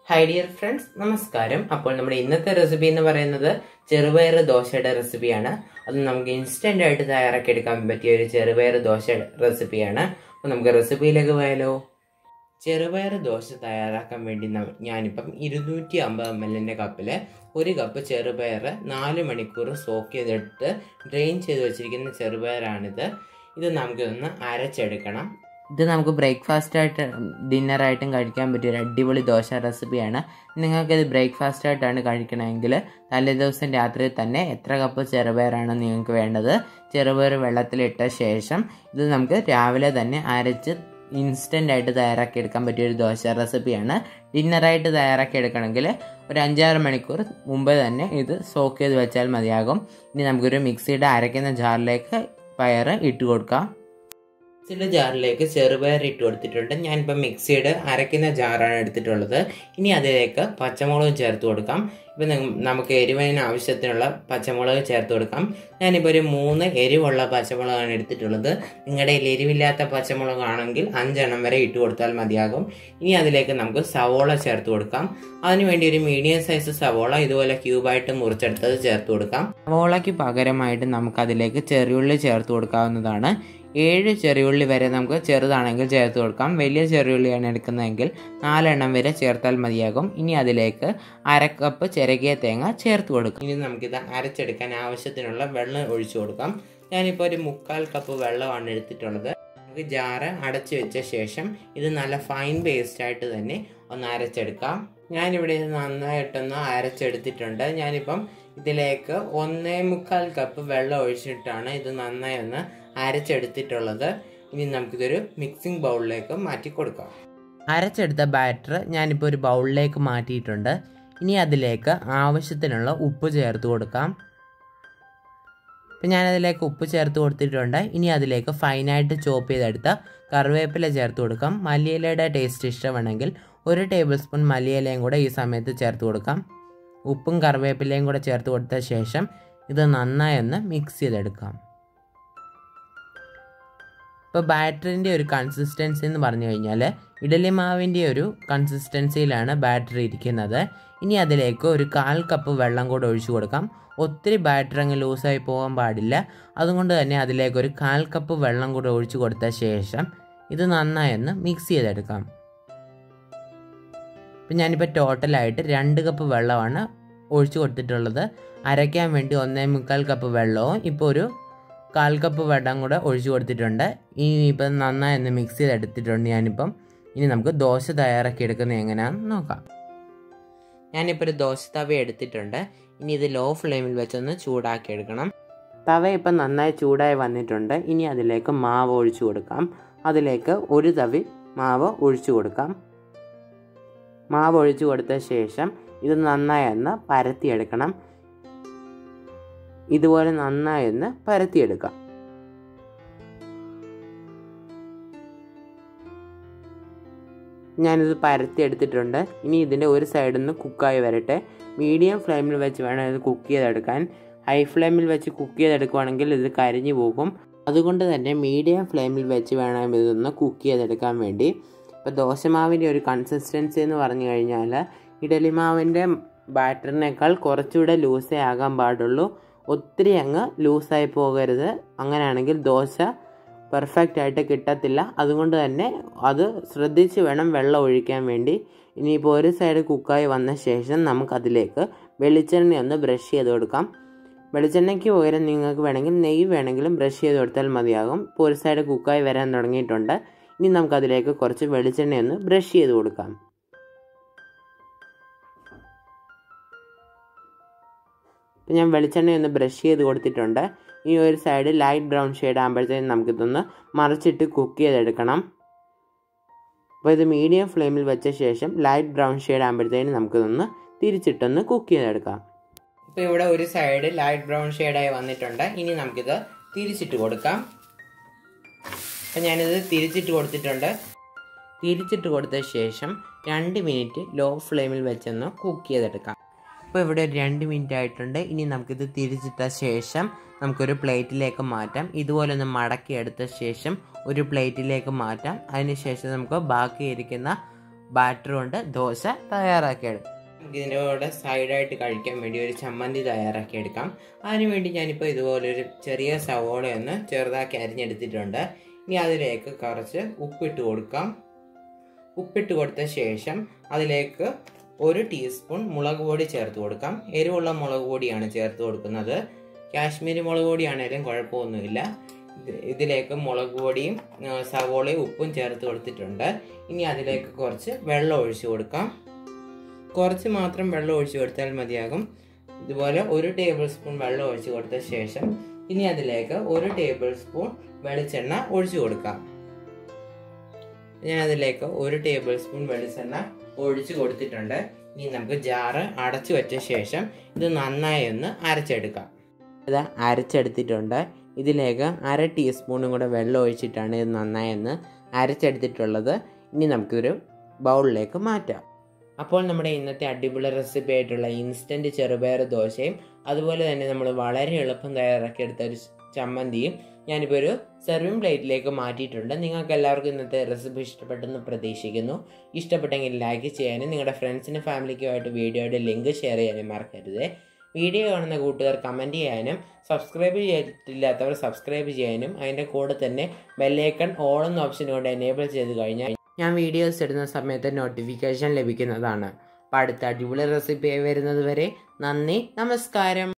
hi dear friends നമസ്കാരം അപ്പോൾ നമ്മുടെ ഇന്നത്തെ റെസിപ്പി എന്ന് പറയുന്നത് ചെറുപയർ ദോശയുടെ റെസിപ്പിയാണ് അത് നമുക്ക് ഇൻസ്റ്റന്റ് ആയിട്ട് തയ്യാറാക്കി എടുക്കാൻ പറ്റിയ ഒരു ചെറുപയർ ദോശ റെസിപ്പിയാണ് അപ്പോൾ നമുക്ക് റെസിപ്പിയിലേക്ക് പോയാലോ ചെറുപയർ ദോശ തയ്യാറാക്കാൻ വേണ്ടി ന- ഞാനിപ്പം ഇരുന്നൂറ്റി അമ്പത് എം എല്ലിൻ്റെ കപ്പിൽ ഒരു കപ്പ് ചെറുപയർ നാല് മണിക്കൂർ സോക്ക് ചെയ്തെടുത്ത് ഡ്രെയിൻ ചെയ്ത് വെച്ചിരിക്കുന്ന ചെറുപയറാണിത് ഇത് നമുക്കിതൊന്ന് അരച്ചെടുക്കണം ഇത് നമുക്ക് ബ്രേക്ക്ഫാസ്റ്റ് ആയിട്ട് ഡിന്നറായിട്ടും കഴിക്കാൻ പറ്റിയ ഒരു അടിപൊളി ദോശ റെസിപ്പിയാണ് നിങ്ങൾക്കിത് ബ്രേക്ക്ഫാസ്റ്റ് ആയിട്ടാണ് കഴിക്കണമെങ്കിൽ തലേദിവസം രാത്രി തന്നെ എത്ര കപ്പ് ചെറുപയറാണ് നിങ്ങൾക്ക് വേണ്ടത് ചെറുപയർ വെള്ളത്തിലിട്ട ശേഷം ഇത് നമുക്ക് രാവിലെ തന്നെ അരച്ച് ഇൻസ്റ്റൻ്റ് ആയിട്ട് തയ്യാറാക്കി എടുക്കാൻ പറ്റിയ ഒരു ദോശ റെസിപ്പിയാണ് ഡിന്നറായിട്ട് തയ്യാറാക്കി എടുക്കണമെങ്കിൽ ഒരു അഞ്ചാറ് മണിക്കൂർ മുമ്പേ തന്നെ ഇത് സോക്ക് ചെയ്ത് വെച്ചാൽ മതിയാകും ഇനി നമുക്കൊരു മിക്സിയുടെ അരയ്ക്കുന്ന ജാറിലേക്ക് പയർ ഇട്ട് കൊടുക്കാം മിക്സിയുടെ ജാറിലേക്ക് ചെറുപയർ ഇട്ട് കൊടുത്തിട്ടുണ്ട് ഞാനിപ്പോൾ മിക്സിയുടെ അരയ്ക്കുന്ന ജാറാണ് എടുത്തിട്ടുള്ളത് ഇനി അതിലേക്ക് പച്ചമുളക് ചേർത്ത് കൊടുക്കാം ഇപ്പം നമുക്ക് എരിവിന് ആവശ്യത്തിനുള്ള പച്ചമുളക് ചേർത്ത് കൊടുക്കാം ഞാനിപ്പോൾ ഒരു മൂന്ന് എരിവുള്ള പച്ചമുളകാണ് എടുത്തിട്ടുള്ളത് നിങ്ങളുടെ കയ്യിൽ എരിവില്ലാത്ത പച്ചമുളകാണെങ്കിൽ അഞ്ചെണ്ണം വരെ ഇട്ട് കൊടുത്താൽ മതിയാകും ഇനി അതിലേക്ക് നമുക്ക് സവോള ചേർത്ത് കൊടുക്കാം അതിനുവേണ്ടി ഒരു മീഡിയം സൈസ് സവോള ഇതുപോലെ ക്യൂബായിട്ട് മുറിച്ചെടുത്തത് ചേർത്ത് കൊടുക്കാം സവോളയ്ക്ക് പകരമായിട്ട് നമുക്ക് അതിലേക്ക് ചെറിയുള്ളി ചേർത്ത് കൊടുക്കാവുന്നതാണ് ഏഴ് ചെറിയുള്ളി വരെ നമുക്ക് ചെറുതാണെങ്കിൽ ചേർത്ത് കൊടുക്കാം വലിയ ചെറിയുള്ളിയാണ് എടുക്കുന്നതെങ്കിൽ നാലെണ്ണം വരെ ചേർത്താൽ മതിയാകും ഇനി അതിലേക്ക് അരക്കപ്പ് ചിരകിയ തേങ്ങ ചേർത്ത് കൊടുക്കാം ഇനി നമുക്കിത് അരച്ചെടുക്കാൻ ആവശ്യത്തിനുള്ള വെള്ളം ഒഴിച്ചു കൊടുക്കാം ഞാനിപ്പോൾ ഒരു മുക്കാൽ കപ്പ് വെള്ളമാണ് എടുത്തിട്ടുള്ളത് നമുക്ക് ജാറ് അടച്ചു വെച്ച ശേഷം ഇത് നല്ല ഫൈൻ പേസ്റ്റ് ആയിട്ട് തന്നെ ഒന്ന് അരച്ചെടുക്കാം ഞാനിവിടെ ഇത് നന്നായിട്ടൊന്ന് അരച്ചെടുത്തിട്ടുണ്ട് ഞാനിപ്പം ഇതിലേക്ക് ഒന്നേ മുക്കാൽ കപ്പ് വെള്ളം ഒഴിച്ചിട്ടാണ് ഇത് നന്നായി ഒന്ന് അരച്ചെടുത്തിട്ടുള്ളത് ഇനി നമുക്കിതൊരു മിക്സിംഗ് ബൗളിലേക്ക് മാറ്റി കൊടുക്കാം അരച്ചെടുത്ത ബാറ്റർ ഞാനിപ്പോൾ ഒരു ബൗളിലേക്ക് മാറ്റിയിട്ടുണ്ട് ഇനി അതിലേക്ക് ആവശ്യത്തിനുള്ള ഉപ്പ് ചേർത്ത് കൊടുക്കാം ഇപ്പം ഞാനതിലേക്ക് ഉപ്പ് ചേർത്ത് കൊടുത്തിട്ടുണ്ട് ഇനി അതിലേക്ക് ഫൈനായിട്ട് ചോപ്പ് ചെയ്തെടുത്ത കറിവേപ്പില ചേർത്ത് കൊടുക്കാം മല്ലിയിലയുടെ ടേസ്റ്റ് ഇഷ്ടമാണെങ്കിൽ ഒരു ടേബിൾ സ്പൂൺ മല്ലിയിലയും കൂടെ ഈ സമയത്ത് ചേർത്ത് കൊടുക്കാം ഉപ്പും കറിവേപ്പിലയും കൂടെ ചേർത്ത് കൊടുത്ത ശേഷം ഇത് നന്നായി ഒന്ന് മിക്സ് ചെയ്തെടുക്കാം ഇപ്പോൾ ബാറ്ററിൻ്റെ ഒരു കൺസിസ്റ്റൻസി എന്ന് പറഞ്ഞു കഴിഞ്ഞാൽ ഇഡലി മാവിൻ്റെ ഒരു കൺസിസ്റ്റൻസിയിലാണ് ബാറ്ററി ഇരിക്കുന്നത് ഇനി അതിലേക്ക് ഒരു കാൽ കപ്പ് വെള്ളം കൂടെ ഒഴിച്ചു കൊടുക്കാം ഒത്തിരി ബാറ്ററി അങ്ങ് ലൂസായി പോകാൻ പാടില്ല അതുകൊണ്ട് തന്നെ അതിലേക്ക് ഒരു കാൽ കപ്പ് വെള്ളം കൂടെ ഒഴിച്ചു കൊടുത്ത ശേഷം ഇത് നന്നായി ഒന്ന് മിക്സ് ചെയ്തെടുക്കാം ഇപ്പം ഞാനിപ്പോൾ ടോട്ടലായിട്ട് രണ്ട് കപ്പ് വെള്ളമാണ് ഒഴിച്ചു കൊടുത്തിട്ടുള്ളത് അരയ്ക്കാൻ വേണ്ടി ഒന്നേ മുക്കാൽ കപ്പ് വെള്ളവും ഇപ്പോൾ ഒരു കാൽ കപ്പ് വെള്ളം കൂടെ ഒഴിച്ചു കൊടുത്തിട്ടുണ്ട് ഇനി ഇപ്പം നന്നായി ഒന്ന് മിക്സ് ചെയ്തെടുത്തിട്ടുണ്ട് ഞാനിപ്പം ഇനി നമുക്ക് ദോശ തയ്യാറാക്കി എടുക്കുന്നത് എങ്ങനെയാണെന്ന് നോക്കാം ഞാനിപ്പോൾ ഒരു ദോശ തവ എടുത്തിട്ടുണ്ട് ഇനി ഇത് ലോ ഫ്ലെയിമിൽ വെച്ചൊന്ന് ചൂടാക്കി എടുക്കണം തവ ഇപ്പം നന്നായി ചൂടായി വന്നിട്ടുണ്ട് ഇനി അതിലേക്ക് മാവ് ഒഴിച്ചു കൊടുക്കാം അതിലേക്ക് ഒരു തവി മാവ് ഒഴിച്ചു കൊടുക്കാം മാവ് ഒഴിച്ചു കൊടുത്ത ശേഷം ഇത് നന്നായി ഒന്ന് പരത്തിയെടുക്കണം ഇതുപോലെ നന്നായി ഒന്ന് പരത്തിയെടുക്കാം ഞാനിത് പരത്തി എടുത്തിട്ടുണ്ട് ഇനി ഇതിൻ്റെ ഒരു സൈഡിൽ നിന്ന് കുക്കായി വരട്ടെ മീഡിയം ഫ്ലെയിമിൽ വെച്ച് വേണം ഇത് കുക്ക് ചെയ്തെടുക്കാൻ ഹൈ ഫ്ലെയിമിൽ വെച്ച് കുക്ക് ചെയ്തെടുക്കുവാണെങ്കിൽ ഇത് കരിഞ്ഞു പോകും അതുകൊണ്ട് തന്നെ മീഡിയം ഫ്ലെയിമിൽ വെച്ച് വേണം ഇതൊന്ന് കുക്ക് ചെയ്തെടുക്കാൻ വേണ്ടി ഇപ്പോൾ ദോശമാവിൻ്റെ ഒരു കൺസിസ്റ്റൻസി എന്ന് പറഞ്ഞു കഴിഞ്ഞാൽ ഇഡലി മാവിൻ്റെ ബാറ്ററിനേക്കാൾ കുറച്ചുകൂടെ ലൂസേ ആകാൻ പാടുള്ളൂ ഒത്തിരി അങ്ങ് ലൂസായി പോകരുത് അങ്ങനെയാണെങ്കിൽ ദോശ പെർഫെക്റ്റ് ആയിട്ട് കിട്ടത്തില്ല അതുകൊണ്ട് തന്നെ അത് ശ്രദ്ധിച്ച് വേണം വെള്ളം ഒഴിക്കാൻ വേണ്ടി ഇനിയിപ്പോൾ ഒരു സൈഡ് കുക്കായി വന്ന ശേഷം നമുക്കതിലേക്ക് വെളിച്ചെണ്ണ ഒന്ന് ബ്രഷ് ചെയ്ത് കൊടുക്കാം വെളിച്ചെണ്ണയ്ക്ക് പകരം നിങ്ങൾക്ക് വേണമെങ്കിൽ നെയ്യ് വേണമെങ്കിലും ബ്രഷ് ചെയ്ത് കൊടുത്താൽ മതിയാകും ഇപ്പോൾ ഒരു സൈഡ് കുക്കായി വരാൻ തുടങ്ങിയിട്ടുണ്ട് ഇനി നമുക്കതിലേക്ക് കുറച്ച് വെളിച്ചെണ്ണ ഒന്ന് ബ്രഷ് ചെയ്ത് കൊടുക്കാം ഇപ്പം ഞാൻ വെളിച്ചെണ്ണ ഒന്ന് ബ്രഷ് ചെയ്ത് കൊടുത്തിട്ടുണ്ട് ഈ ഒരു സൈഡ് ലൈറ്റ് ബ്രൗൺ ഷെയ്ഡ് ആകുമ്പോഴത്തേക്കും നമുക്കിതൊന്ന് മറിച്ചിട്ട് കുക്ക് ചെയ്തെടുക്കണം അപ്പോൾ ഇത് മീഡിയം ഫ്ലെയിമിൽ വെച്ച ശേഷം ലൈറ്റ് ബ്രൗൺ ഷെയ്ഡ് ആകുമ്പോഴത്തേക്കും നമുക്കിതൊന്ന് തിരിച്ചിട്ടൊന്ന് കുക്ക് ചെയ്തെടുക്കാം ഇപ്പോൾ ഇവിടെ ഒരു സൈഡ് ലൈറ്റ് ബ്രൗൺ ഷെയ്ഡായി വന്നിട്ടുണ്ട് ഇനി നമുക്കിത് തിരിച്ചിട്ട് കൊടുക്കാം അപ്പം ഞാനിത് തിരിച്ചിട്ട് കൊടുത്തിട്ടുണ്ട് തിരിച്ചിട്ട് കൊടുത്ത ശേഷം രണ്ട് മിനിറ്റ് ലോ ഫ്ലെയിമിൽ വെച്ചൊന്ന് കുക്ക് ചെയ്തെടുക്കാം ഇപ്പോൾ ഇവിടെ ഒരു രണ്ട് മിനിറ്റ് ആയിട്ടുണ്ട് ഇനി നമുക്കിത് തിരിച്ചിട്ട ശേഷം നമുക്കൊരു പ്ലേറ്റിലേക്ക് മാറ്റാം ഇതുപോലെ ഒന്ന് മടക്കി എടുത്ത ശേഷം ഒരു പ്ലേറ്റിലേക്ക് മാറ്റാം അതിനുശേഷം നമുക്ക് ബാക്കി ഇരിക്കുന്ന ബാറ്റർ കൊണ്ട് ദോശ തയ്യാറാക്കിയെടുക്കാം നമുക്ക് ഇതിൻ്റെ കൂടെ സൈഡായിട്ട് കഴിക്കാൻ വേണ്ടി ഒരു ചമ്മന്തി തയ്യാറാക്കി എടുക്കാം അതിനുവേണ്ടി ഞാനിപ്പോൾ ഇതുപോലൊരു ചെറിയ സവോള ഒന്ന് ചെറുതാക്കി അരിഞ്ഞെടുത്തിട്ടുണ്ട് ഇനി അതിലേക്ക് കുറച്ച് ഉപ്പിട്ട് കൊടുക്കാം ഉപ്പിട്ട് കൊടുത്ത ശേഷം അതിലേക്ക് ഒരു ടീസ്പൂൺ മുളക് പൊടി ചേർത്ത് കൊടുക്കാം എരിവുള്ള മുളക് പൊടിയാണ് ചേർത്ത് കൊടുക്കുന്നത് കാശ്മീരി മുളക് പൊടിയാണേലും കുഴപ്പമൊന്നുമില്ല ഇത് ഇതിലേക്ക് മുളക് പൊടിയും ആ, സവോളയും ഉപ്പും ചേർത്ത് കൊടുത്തിട്ടുണ്ട് ഇനി അതിലേക്ക് കുറച്ച് വെള്ളം ഒഴിച്ചു കൊടുക്കാം കുറച്ച് മാത്രം വെള്ളം ഒഴിച്ചു കൊടുത്താൽ മതിയാകും ഇതുപോലെ ഒരു ടേബിൾ സ്പൂൺ വെള്ളം ഒഴിച്ചു കൊടുത്ത ശേഷം ഇനി അതിലേക്ക് ഒരു ടേബിൾ സ്പൂൺ വെളിച്ചെണ്ണ ഒഴിച്ചു കൊടുക്കാം ഞാൻ അതിലേക്ക് ഒരു ടേബിൾ സ്പൂൺ വെളിച്ചെണ്ണ ഒഴിച്ചു കൊടുത്തിട്ടുണ്ട് ഇനി നമുക്ക് ജാറ് അടച്ചു വെച്ച ശേഷം ഇത് നന്നായി ഒന്ന് അരച്ചെടുക്കാം ഇത് അരച്ചെടുത്തിട്ടുണ്ട് ഇതിലേക്ക് അര ടീസ്പൂണും കൂടെ വെള്ളം ഒഴിച്ചിട്ടാണ് ഇത് നന്നായി ഒന്ന് അരച്ചെടുത്തിട്ടുള്ളത് ഇനി നമുക്കൊരു ബൗളിലേക്ക് മാറ്റാം അപ്പോൾ നമ്മുടെ ഇന്നത്തെ അടിപൊളി റെസിപ്പി ആയിട്ടുള്ള ഇൻസ്റ്റൻറ്റ് ചെറുപയർ ദോശയും അതുപോലെ തന്നെ നമ്മൾ വളരെ എളുപ്പം തയ്യാറാക്കിയെടുത്ത ഒരു ചമ്മന്തിയും ഞാനിപ്പോൾ ഒരു സെർവിങ് പ്ലേറ്റിലേക്ക് മാറ്റിയിട്ടുണ്ട് നിങ്ങൾക്ക് എല്ലാവർക്കും ഇന്നത്തെ റെസിപ്പി ഇഷ്ടപ്പെട്ടെന്ന് പ്രതീക്ഷിക്കുന്നു ഇഷ്ടപ്പെട്ടെങ്കിൽ ലൈക്ക് ചെയ്യാനും നിങ്ങളുടെ ഫ്രണ്ട്സിനും ഫാമിലിക്കുമായിട്ട് വീഡിയോയുടെ ലിങ്ക് ഷെയർ ചെയ്യാനും മറക്കരുത് വീഡിയോ കാണുന്ന കൂട്ടുകാർ കമൻറ്റ് ചെയ്യാനും സബ്സ്ക്രൈബ് ചെയ്തിട്ടില്ലാത്തവർ സബ്സ്ക്രൈബ് ചെയ്യാനും അതിൻ്റെ കൂടെ തന്നെ ബെല്ലൈക്കൺ ഓൾ എന്ന ഓപ്ഷൻ കൊണ്ട് എനേബിൾ ചെയ്ത് കഴിഞ്ഞാൽ ഞാൻ വീഡിയോസ് ഇടുന്ന സമയത്ത് നോട്ടിഫിക്കേഷൻ ലഭിക്കുന്നതാണ് അപ്പോൾ അടുത്ത അടിപൊളി റെസിപ്പി വരുന്നത് വരെ നന്ദി നമസ്കാരം